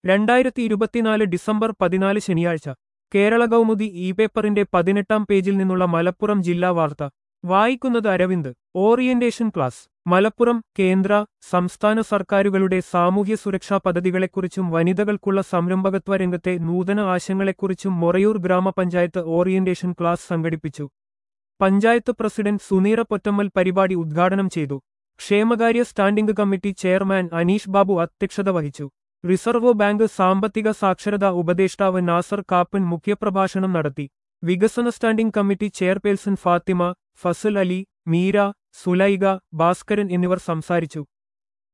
രണ്ടായിരത്തി ഇരുപത്തിനാല് ഡിസംബർ പതിനാല് ശനിയാഴ്ച കേരള കൗമുദി ഇ പേപ്പറിന്റെ പതിനെട്ടാം പേജിൽ നിന്നുള്ള മലപ്പുറം ജില്ലാ വാർത്ത വായിക്കുന്നത് അരവിന്ദ് ഓറിയന്റേഷൻ ക്ലാസ് മലപ്പുറം കേന്ദ്ര സംസ്ഥാന സർക്കാരുകളുടെ സാമൂഹ്യ സുരക്ഷാ പദ്ധതികളെക്കുറിച്ചും വനിതകൾക്കുള്ള സംരംഭകത്വ രംഗത്തെ നൂതന ആശയങ്ങളെക്കുറിച്ചും മൊറയൂർ ഗ്രാമപഞ്ചായത്ത് ഓറിയന്റേഷൻ ക്ലാസ് സംഘടിപ്പിച്ചു പഞ്ചായത്ത് പ്രസിഡന്റ് സുനീറ പൊറ്റമ്മൽ പരിപാടി ഉദ്ഘാടനം ചെയ്തു ക്ഷേമകാര്യ standing committee chairman Aneesh Babu അധ്യക്ഷത വഹിച്ചു റിസർവ് ബാങ്ക് സാമ്പത്തിക സാക്ഷരതാ ഉപദേഷ്ടാവ് നാസർ കാപ്പൻ മുഖ്യപ്രഭാഷണം നടത്തി വികസന standing committee chairperson Fathima Fazal Ali Meera Sulaiga Bhaskaran എന്നിവർ സംസാരിച്ചു